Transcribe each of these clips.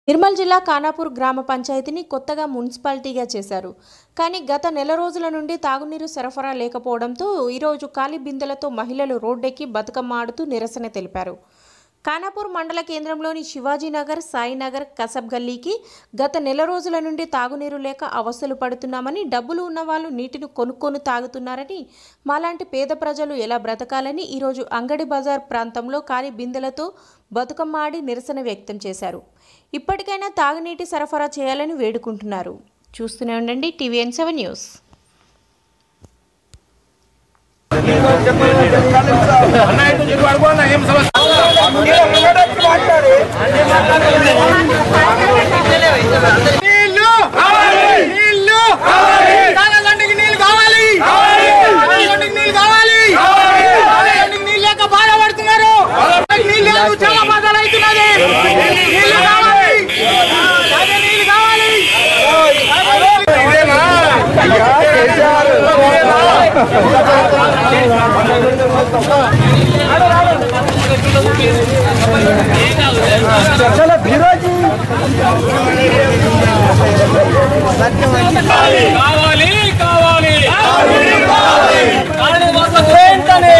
నిర్మల్ జిల్లా ఖానాపూర్ గ్రామ పంచాయతీని కొత్తగా మున్సిపాలిటీగా చేశారు కానీ గత నెల రోజుల నుండి తాగునీరు సరఫరా లేకపోవడంతో ఈరోజు ఖాళీ బిందెలతో మహిళలు రోడ్డెక్కి బతుకమ్మ ఆడుతూ నిరసన తెలిపారు ఖానాపూర్ మండల కేంద్రంలోని శివాజీనగర్ సాయినగర్ కసబ్ గల్లీకి గత నెల రోజుల నుండి తాగునీరు లేక అవస్థలు పడుతున్నామని డబ్బులు ఉన్నవాళ్ళు నీటిని కొనుక్కొని తాగుతున్నారని మాలాంటి పేద ప్రజలు ఎలా బ్రతకాలని ఈరోజు అంగడి బజార్ ప్రాంతంలో ఖాళీ బిందెలతో బతుకమ్మ ఆడి నిరసన వ్యక్తం చేశారు ఇప్పటికైనా తాగునీటి సరఫరా చేయాలని వేడుకుంటున్నారు చూస్తూనే ఉండండి టీవీఎన్ సెవెన్ న్యూస్ నీళ్లు నీళ్లు తాగడానికి నీళ్లు కావాలి తాగడానికి నీళ్లు కావాలి తాగడానికి నీళ్ళు లేక బాధపడుతున్నారు నీళ్ళు లేవు చాలా బాధలు అవుతున్నది నీళ్లు కావాలి తాగే నీళ్లు కావాలి కావాలి కావాలి కాలనీ కోసం వెంటనే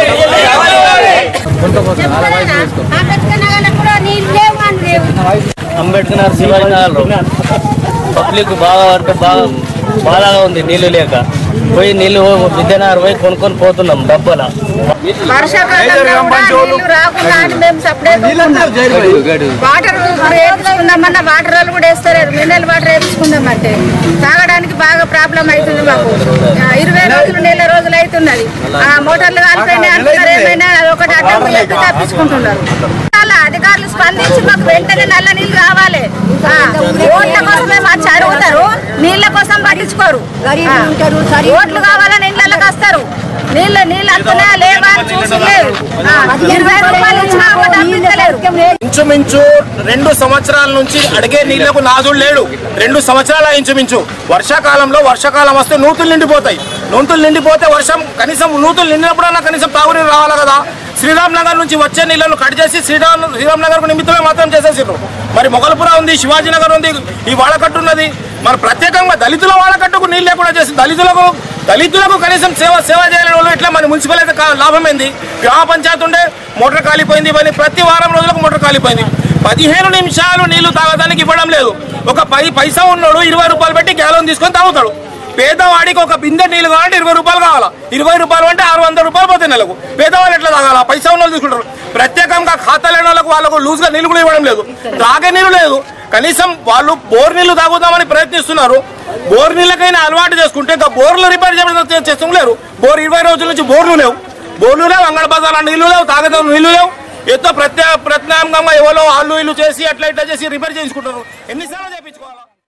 అంబేద్కర్ నగర్ శివాజీ నగర్ పబ్లిక్ బాగా అంటే బాగా బాధగా ఉంది నీళ్లు లేక పోయి నీళ్లు విద్యానగర్ పోయి కొనుక్కొని పోతున్నాం డబ్బల వర్షాకాలంలో కూడా నీళ్లు రాకుండా అని మేము సపరేట్ వాటర్ వేపించుకుందామన్నా వాటర్ వాళ్ళు కూడా వేస్తలేరు మినరల్ వాటర్ వేపించుకుందామంటే తాగడానికి బాగా ప్రాబ్లం అవుతుంది మాకు ఆ, ఇరవై రోజులు నెల రోజులు అవుతున్నది ఆ మోటార్లు కాలిపోయినాయి అంటున్నారు ఏమైనా ఒకటి అడ్డం చెప్పి తప్పించుకుంటున్నారు చాలా అధికారులు స్పందించి మాకు వెంటనే నల్ల నీళ్ళు కావాలి ఆ, ఓట్ల కోసమే వచ్చి అడుగుతారు నీళ్ళ కోసం పట్టించుకోరు ఆ, ఓట్లు కావాలని ఇళ్ళకి వస్తారు నీళ్ళు నీళ్ళు వస్తున్నాయా లేవా అని చూసి లేదు ఆ, ఇరవై రూపాయలు ఇచ్చినా ఒకటి అందించలేరు ఇంచుమించు రెండు సంవత్సరాల నుంచి అడిగే నీళ్లకు నాదుడు లేడు రెండు సంవత్సరాల ఇంచుమించు వర్షాకాలంలో వర్షాకాలం వస్తే నూతులు నిండిపోతాయి నూతులు నిండిపోతే వర్షం కనీసం నూతులు నిండినప్పుడన్నా కనీసం తాగునీరు రావాలి కదా శ్రీరామ్ నగర్ నుంచి వచ్చే నీళ్లను కట్ చేసి శ్రీరామ్ శ్రీరామ్ నగర్ నిమిత్తమే మాత్రం చేసేసారు మరి మొగల్పుర ఉంది శివాజీ నగర్ ఉంది ఈ వాడకట్టు ఉన్నది మరి ప్రత్యేకంగా దళితుల వాడకట్టుకు నీళ్ళు లేకుండా చేసి దళితులకు దళితులకు కనీసం సేవ సేవ చేయలేని వాళ్ళు ఇట్లా మరి మున్సిపల్ అయితే కా- లాభం ఏంది గ్రామ పంచాయతీ ఉండే మోటార్ కాలిపోయింది ఇవన్నీ ప్రతి వారం రోజులకు మోటార్ కాలిపోయింది పదిహేను నిమిషాలు నీళ్లు తాగడానికి ఇవ్వడం లేదు ఒక పది పైసా ఉన్నోడు ఇరవై రూపాయలు పెట్టి గ్యాలన్ తీసుకొని తాగుతాడు పేదవాడికి ఒక బిందె నీళ్ళు కావాలంటే ఇరవై రూపాయలు కావాలా ఇరవై రూపాయలు అంటే ఆరు వందల రూపాయలు పోతాయి నెలకు పేదవాళ్ళు ఎట్లా తాగాల పైసా ఉన్న వాళ్ళు తీసుకుంటారు ప్రత్యేకంగా ఖాతా లేని వాళ్ళకు వాళ్ళకు లూజ్గా నీళ్ళు కూడా ఇవ్వడం లేదు తాగే నీళ్ళు లేదు కనీసం వాళ్ళు బోర్ నీళ్లు తాగుదామని ప్రయత్నిస్తున్నారు బోర్ నీళ్ళకైనా అలవాటు చేసుకుంటే ఇంకా బోర్లు రిపేర్ చేయడం చేస్తాం లేరు బోర్ ఇరవై రోజుల నుంచి బోర్లు లేవు బోర్లు లేవు అంగడ బజార్లో నీళ్లు లేవు తాగడం నీళ్లు లేవు ఎంతో ప్రత్యే ప్రత్యామ్నాయంగా ఎవరో వాళ్ళు ఇల్లు చేసి అట్లా ఇట్లా చేసి రిపేర్ చేసుకుంటారు ఎన్నిసార్లు చేయించుకోవాలా